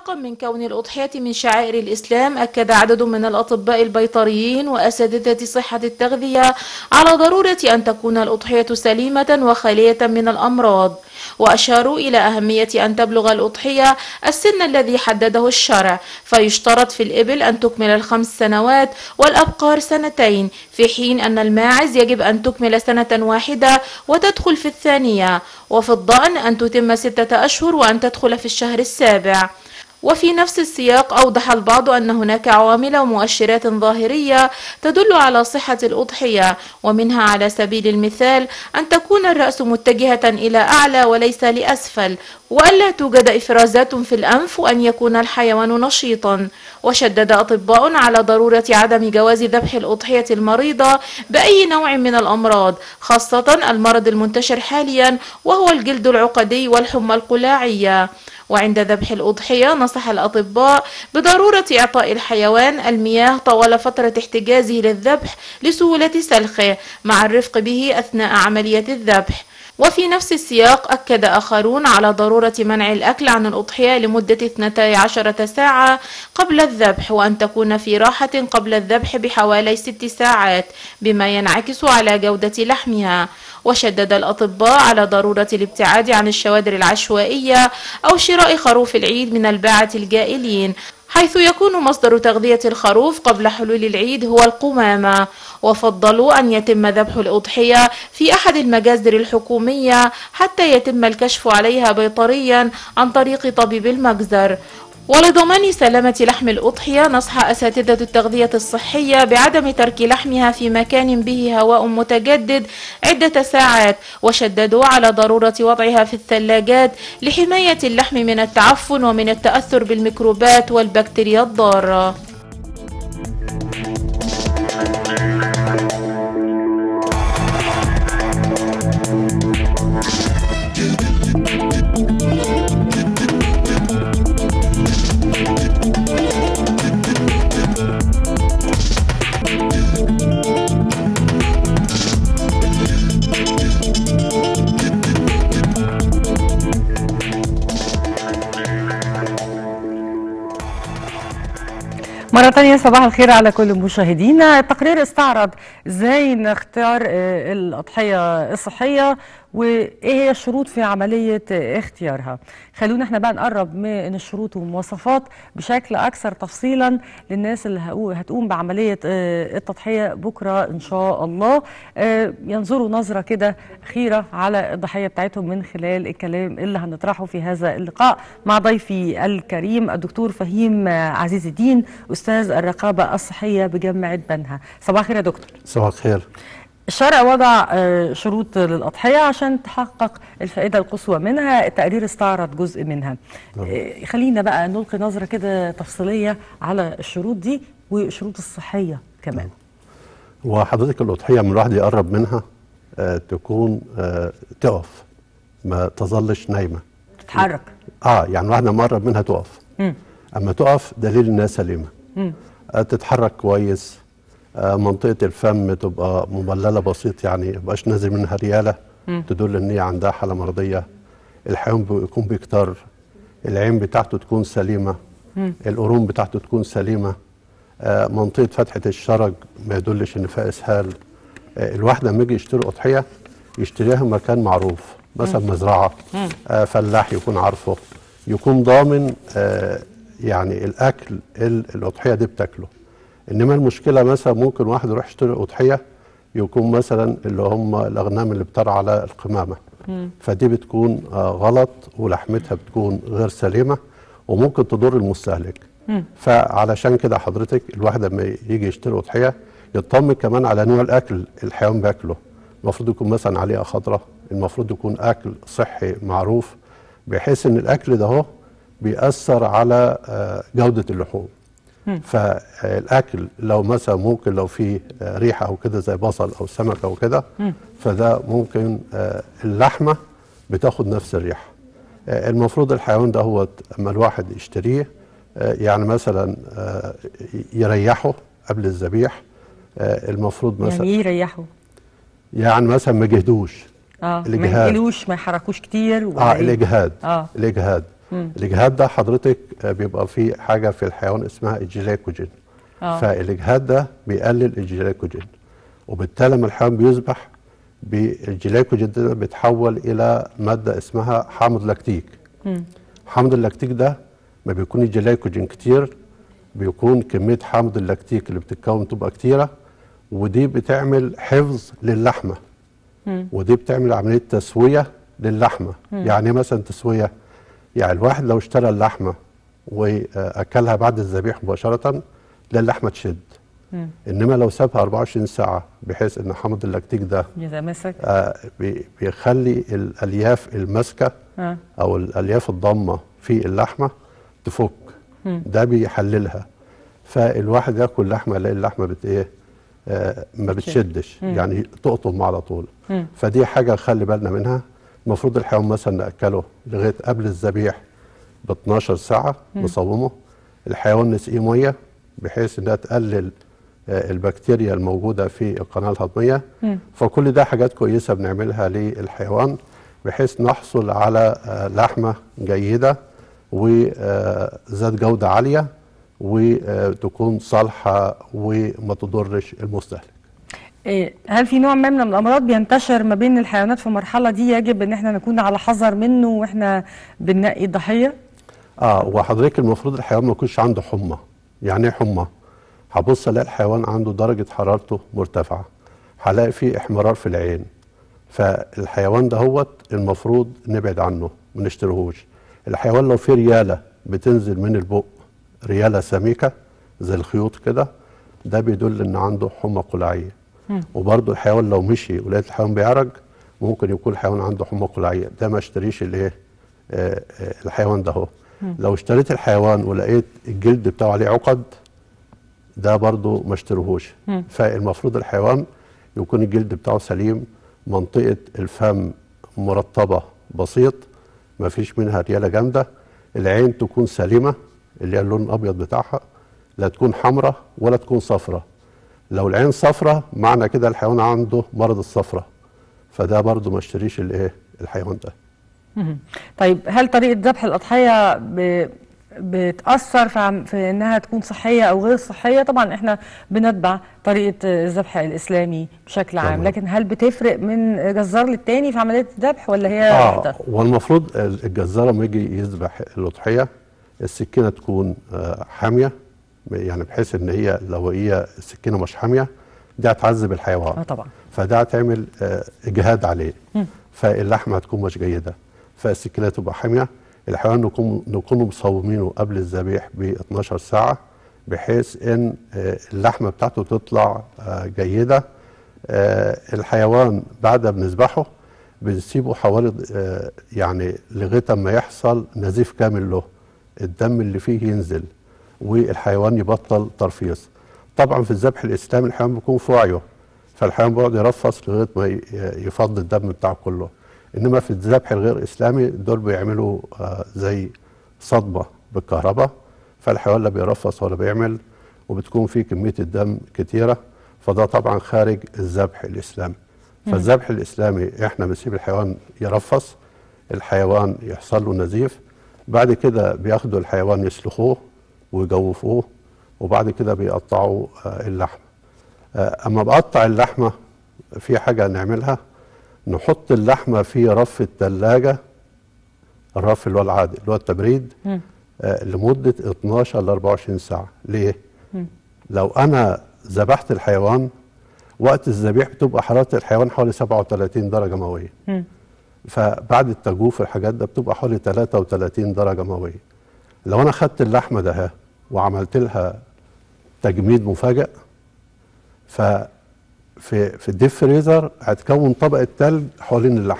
انطلاقا من كون الأضحية من شعائر الإسلام أكد عدد من الأطباء البيطريين وأساتذة صحة التغذية على ضرورة أن تكون الأضحية سليمة وخالية من الأمراض وأشاروا إلى أهمية أن تبلغ الأضحية السن الذي حدده الشرع فيشترط في الإبل أن تكمل الخمس سنوات والأبقار سنتين في حين أن الماعز يجب أن تكمل سنة واحدة وتدخل في الثانية وفي الضأن أن تتم ستة أشهر وأن تدخل في الشهر السابع وفي نفس السياق أوضح البعض أن هناك عوامل ومؤشرات ظاهرية تدل على صحة الأضحية ومنها على سبيل المثال أن تكون الرأس متجهة إلى أعلى وليس لأسفل وألا توجد إفرازات في الأنف وأن يكون الحيوان نشيطا وشدد أطباء على ضرورة عدم جواز ذبح الأضحية المريضة بأي نوع من الأمراض خاصة المرض المنتشر حاليا وهو الجلد العقدي والحمى القلاعية وعند ذبح الأضحية نصح الأطباء بضرورة إعطاء الحيوان المياه طوال فترة احتجازه للذبح لسهولة سلخه مع الرفق به أثناء عملية الذبح وفي نفس السياق أكد آخرون على ضرورة منع الأكل عن الأضحية لمدة 12 ساعة قبل الذبح وأن تكون في راحة قبل الذبح بحوالي 6 ساعات بما ينعكس على جودة لحمها وشدد الأطباء على ضرورة الابتعاد عن الشوادر العشوائية أو شراء خروف العيد من الباعة الجائلين حيث يكون مصدر تغذية الخروف قبل حلول العيد هو القمامة وفضلوا أن يتم ذبح الأضحية في أحد المجازر الحكومية حتى يتم الكشف عليها بيطريا عن طريق طبيب المجزر ولضمان سلامة لحم الأضحية نصح أساتذة التغذية الصحية بعدم ترك لحمها في مكان به هواء متجدد عدة ساعات وشددوا على ضرورة وضعها في الثلاجات لحماية اللحم من التعفن ومن التأثر بالميكروبات والبكتيريا الضارة مرة تانية صباح الخير على كل مشاهدينا التقرير استعرض ازاي نختار آه، الأضحية الصحية وايه هي الشروط في عملية آه، اختيارها خلونا احنا بقى نقرب من الشروط والمواصفات بشكل أكثر تفصيلا للناس اللي هقو- هتقوم بعملية آه، التضحية بكرة إن شاء الله آه، ينظروا نظرة كده أخيرة على الضحية بتاعتهم من خلال الكلام اللي هنطرحه في هذا اللقاء مع ضيفي الكريم الدكتور فهيم آه، عزيز الدين أستاذ الرقابة الصحية بجامعة بنها صباح الخير يا دكتور صباح الخير الشرع وضع آه، شروط للأضحية عشان تحقق الفائدة القصوى منها التقرير استعرض جزء منها آه، خلينا بقى نلقي نظرة كده تفصيلية على الشروط دي والشروط الصحية كمان وحضرتك الأضحية من الواحد يقرب منها آه تكون آه تقف ما تظلش نايمة تتحرك اه يعني الواحد لما يقرب منها تقف مم. اما تقف دليل انها سليمة مم. آه تتحرك كويس آه منطقة الفم تبقى مبللة بسيط يعني ميبقاش نازل منها ريالة مم. تدل ان هي عندها حالة مرضية الحيوان بيكون بيكتر العين بتاعته تكون سليمة مم. القرون بتاعته تكون سليمة آه، منطقة فتحة الشرج ما يدلش إن فيها إسهال آه، الواحد لما يجي يشتري أضحية يشتريها من مكان معروف مثلا مزرعة آه، فلاح يكون عارفه يكون ضامن آه، يعني الأكل ال- الأضحية دي بتاكله إنما المشكلة مثلا ممكن واحد يروح يشتري أضحية يكون مثلا اللي هم الأغنام اللي بترعى على القمامة فدي بتكون آه، غلط ولحمتها بتكون غير سليمة وممكن تضر المستهلك فعلشان كده حضرتك الواحد لما يجي يشتري اضحيه يطمن كمان على نوع الاكل الحيوان بياكله المفروض يكون مثلا عليه خضراء المفروض يكون اكل صحي معروف بحيث ان الاكل ده هو بيأثر على آه، جوده اللحوم فالاكل لو مثلا ممكن لو فيه آه، ريحه او كده زي بصل او سمك او كده فده ممكن آه، اللحمه بتاخد نفس الريحه آه، المفروض الحيوان ده هو اما الواحد يشتريه آه، يعني مثلا آه، يريحه قبل الذبيح آه، المفروض مثلا يعني ايه يريحوا يعني مثلا ما يجهدوش اه ما الإجهاد. ينقلوش ما يحركوش كتير ولا اه إيه؟ الاجهاد اه الاجهاد الاجهاد ده حضرتك آه، بيبقى فيه حاجه في الحيوان اسمها الجلايكوجين آه. فالاجهاد ده بيقلل الجلايكوجين وبالتالي لما الحيوان بيذبح بالجلايكوجين ده بيتحول الى ماده اسمها حامض لاكتيك حامض اللاكتيك ده ما بيكون الجلايكوجين كتير بيكون كميه حامض اللاكتيك اللي بتتكون تبقى كتيره ودي بتعمل حفظ للحمه ودي بتعمل عمليه تسويه للحمه يعني إيه مثلا تسويه يعني الواحد لو اشترى اللحمه واكلها بعد الذبيح مباشره تلاقي اللحمه تشد انما لو سابها 24 ساعه بحيث ان حامض اللاكتيك ده يتماسك آه، بي- بيخلي الالياف الماسكه آه. او الالياف الضامه في اللحمه تفك ده بيحللها فالواحد ياكل لحمه يلاقي اللحمه بت ايه آه ما بتشدش يعني تقطم على طول فدي حاجه نخلي بالنا منها المفروض الحيوان مثلا ناكله لغايه قبل الذبيح ب 12 ساعه نصومه الحيوان نسقيه ميه بحيث انها تقلل آه، البكتيريا الموجوده في القناه الهضميه فكل ده حاجات كويسه بنعملها للحيوان بحيث نحصل على آه، لحمه جيده وذات جوده عاليه وتكون صالحه وما تضرش المستهلك إيه، هل في نوع ما من الامراض بينتشر ما بين الحيوانات في المرحله دي يجب ان احنا نكون على حذر منه واحنا بننقي الضحيه اه وحضرتك المفروض الحيوان ما يكونش عنده حمى يعني ايه حمى هبص الاقي الحيوان عنده درجه حرارته مرتفعه هلاقي فيه احمرار في العين فالحيوان دهوت المفروض نبعد عنه ما نشتريهوش الحيوان لو فيه رياله بتنزل من البق رياله سميكه زي الخيوط كده ده بيدل ان عنده حمى قلعيه وبرضه الحيوان لو مشي ولقيت الحيوان بيعرج ممكن يكون الحيوان عنده حمى قلعيه ده ما اشتريش الايه آه، آه، الحيوان ده هو لو اشتريت الحيوان ولقيت الجلد بتاعه عليه عقد ده برضه ما اشتريهوش فالمفروض الحيوان يكون الجلد بتاعه سليم منطقه الفم مرطبه بسيط ما فيش منها رياله جامده العين تكون سليمه اللي هي اللون الابيض بتاعها لا تكون حمراء ولا تكون صفراء لو العين صفراء معنى كده الحيوان عنده مرض الصفراء فده برضه ما اشتريش الايه الحيوان ده مهم. طيب هل طريقه ذبح الاضحيه ب... بتاثر في, عم... في انها تكون صحيه او غير صحيه طبعا احنا بنتبع طريقه الذبح الاسلامي بشكل عام تمام. لكن هل بتفرق من جزار للتاني في عمليه الذبح ولا هي اه واحده والمفروض الجزار لما يجي يذبح الاضحيه السكينه تكون آه، حاميه يعني بحيث ان هي لو هي السكينه مش حاميه دي هتعذب اه الحيوان طبعا فده هتعمل آه، اجهاد عليه فاللحمه هتكون مش جيده فالسكينه تبقى حاميه الحيوان نكون نكون مصومينه قبل الذبيح ب 12 ساعه بحيث ان آه، اللحمه بتاعته تطلع آه، جيده آه، الحيوان بعد ما بنذبحه بنسيبه حوالي آه، يعني لغايه ما يحصل نزيف كامل له الدم اللي فيه ينزل والحيوان يبطل ترفيص طبعا في الذبح الاسلامي الحيوان بيكون في وعيه فالحيوان بيقعد يرفص لغايه ما ي- يفضي الدم بتاعه كله انما في الذبح الغير اسلامي دول بيعملوا آه، زي صدمه بالكهرباء فالحيوان لا بيرفص ولا بيعمل وبتكون فيه كميه الدم كتيره فده طبعا خارج الذبح الاسلامي فالذبح الاسلامي احنا بنسيب الحيوان يرفص الحيوان يحصل له نزيف بعد كده بياخدوا الحيوان يسلخوه ويجوفوه وبعد كده بيقطعوا آه، اللحم آه، اما بقطع اللحمه في حاجه نعملها نحط اللحمه في رف الثلاجه الرف اللي هو العادي اللي هو التبريد آه، لمده 12 ل 24 ساعه ليه لو انا ذبحت الحيوان وقت الذبيح بتبقى حراره الحيوان حوالي 37 درجه مئويه فبعد التجويف الحاجات ده بتبقى حوالي 33 درجه مئويه لو انا خدت اللحمه ده وعملت لها تجميد مفاجئ ف في في الديب فريزر هتكون طبقه تلج حوالين اللحم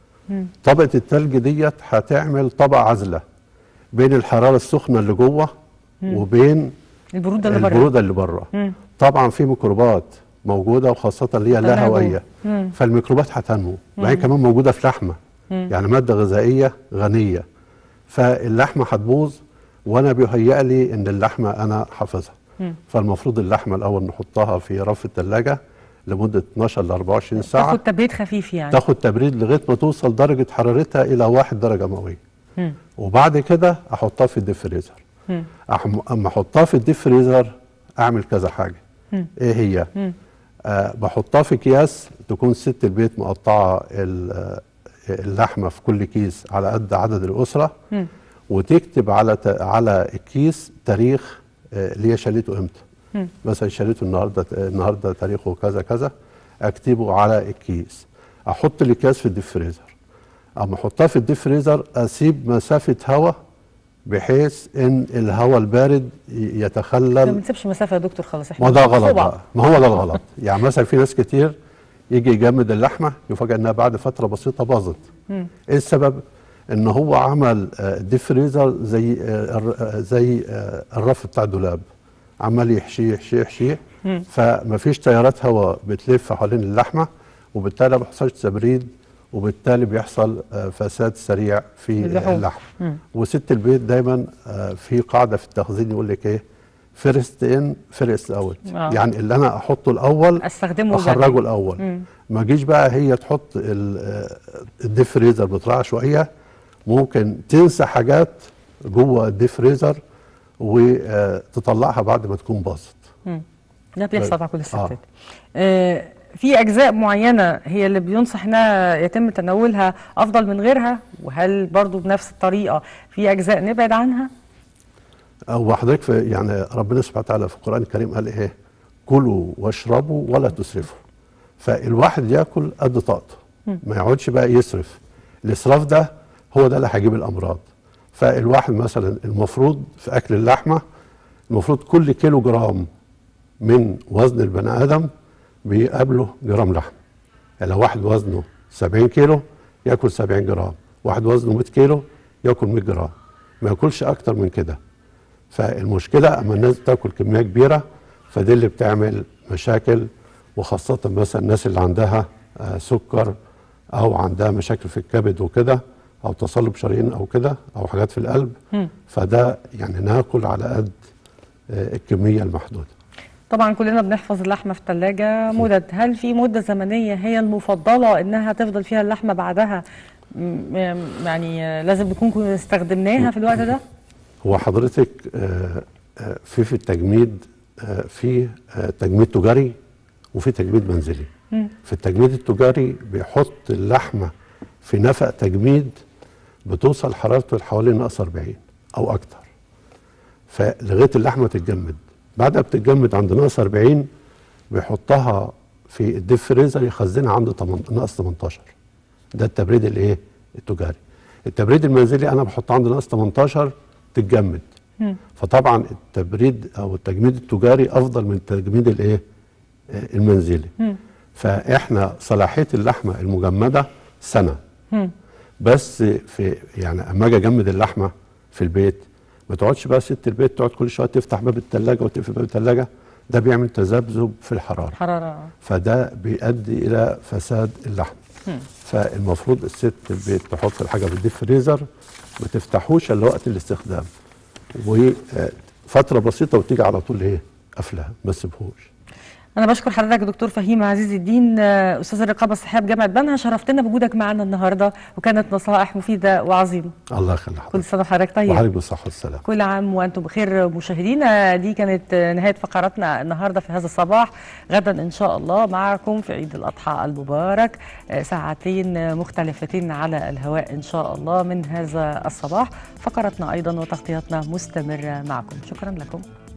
طبقه التلج ديت هتعمل طبقه عازله بين الحراره السخنه اللي جوه وبين البروده اللي بره البروده اللي بره طبعا في ميكروبات موجوده وخاصه اللي هي لا هتنمو. هوائيه فالميكروبات هتنمو ما هي كمان موجوده في لحمه يعني ماده غذائيه غنيه فاللحمه هتبوظ وانا بيهيأ لي ان اللحمه انا حافظها فالمفروض اللحمه الاول نحطها في رف الثلاجه لمده 12 ل 24 ساعه تاخد تبريد خفيف يعني تاخد تبريد لغايه ما توصل درجه حرارتها الى 1 درجه مئويه وبعد كده احطها في الديب فريزر أحم- اما احطها في الديب فريزر اعمل كذا حاجه ايه هي آه بحطها في اكياس تكون ست البيت مقطعه ال- آه، اللحمه في كل كيس على قد عدد الاسره وتكتب على ت- على الكيس تاريخ آه، اللي هي شالته امتى مثلا شالته النهارده النهارده تاريخه كذا كذا اكتبه على الكيس احط الاكياس في الديب فريزر اما احطها في الديب فريزر اسيب مسافه هواء بحيث ان الهواء البارد ي- ما يتخلل بنسيبش مسافه يا دكتور خلاص احنا ما ده غلط صبع. بقى ما هو ده الغلط يعني مثلا في ناس كتير يجي يجمد اللحمه يفاجئ انها بعد فتره بسيطه باظت ايه السبب ان هو عمل آه، ديب فريزر زي آه، الر- آه، زي آه، الرف بتاع الدولاب عمال يحشيه يحشيه يحشيه فمفيش تيارات هواء بتلف حوالين اللحمه وبالتالي ما بيحصلش تبريد وبالتالي بيحصل آه، فساد سريع في اللحوم. اللحم وست البيت دايما آه، في قاعده في التخزين يقول لك ايه فيرست ان فيرست اوت آه. يعني اللي انا احطه الاول استخدمه اخرجه وبعدين. الاول ما جيش بقى هي تحط ال- آه، الديب فريزر بطريقه عشوائيه ممكن تنسى حاجات جوه الديب فريزر وتطلعها بعد ما تكون باظت ده بيحصل طيب. مع كل الستات آه. في اجزاء معينه هي اللي بينصح انها يتم تناولها افضل من غيرها وهل برضو بنفس الطريقه في اجزاء نبعد عنها هو حضرتك في يعني ربنا سبحانه وتعالى في القران الكريم قال ايه؟ كلوا واشربوا ولا تسرفوا. فالواحد ياكل قد طاقته ما يقعدش بقى يسرف. الاسراف ده هو ده اللي هيجيب الامراض. فالواحد مثلا المفروض في اكل اللحمه المفروض كل كيلو جرام من وزن البني ادم بيقابله جرام لحم. يعني لو واحد وزنه 70 كيلو ياكل 70 جرام، واحد وزنه 100 كيلو ياكل 100 جرام. ما ياكلش اكتر من كده. فالمشكله اما الناس بتاكل كميه كبيره فدي اللي بتعمل مشاكل وخاصه مثلا الناس اللي عندها آه، سكر او عندها مشاكل في الكبد وكده او تصلب شرايين او كده او حاجات في القلب فده يعني ناكل على قد آه، الكميه المحدوده طبعا كلنا بنحفظ اللحمه في الثلاجه مدد هل في مده زمنيه هي المفضله انها تفضل فيها اللحمه بعدها م- يعني آه، لازم نكون كنا استخدمناها في الوقت ده هو حضرتك آه، آه، في في التجميد آه، في آه، تجميد تجاري وفي تجميد منزلي في التجميد التجاري بيحط اللحمه في نفق تجميد بتوصل حرارته لحوالي ناقص 40 او اكتر فلغايه اللحمه تتجمد بعد ما بتتجمد عند ناقص 40 بيحطها في الديب فريزر يخزنها عند 8 ناقص 18 ده التبريد الايه التجاري التبريد المنزلي انا بحطها عند ناقص 18 تتجمد فطبعا التبريد او التجميد التجاري افضل من التجميد الايه آه، المنزلي فاحنا صلاحيه اللحمه المجمده سنه بس في يعني اما اجي اجمد اللحمه في البيت ما تقعدش بقى ست البيت تقعد كل شويه تفتح باب الثلاجه وتقفل باب الثلاجه ده بيعمل تذبذب في الحراره حراره فده بيؤدي الى فساد اللحم فالمفروض الست البيت تحط الحاجه في الديب فريزر ما تفتحوش الا وقت الاستخدام وفتره بسيطه وتيجي على طول ايه قافلها ما تسيبهوش انا بشكر حضرتك دكتور فهيم عزيز الدين آه، استاذ الرقابه الصحيه بجامعه بنها شرفتنا بوجودك معنا النهارده وكانت نصائح مفيده وعظيمه الله يخلي كل حضرتك سنه وحضرتك طيب وحضرتك بالصحه والسلامه كل عام وانتم بخير مشاهدينا دي كانت نهايه فقراتنا النهارده في هذا الصباح غدا ان شاء الله معكم في عيد الاضحى المبارك آه، ساعتين مختلفتين على الهواء ان شاء الله من هذا الصباح فقراتنا ايضا وتغطياتنا مستمره معكم شكرا لكم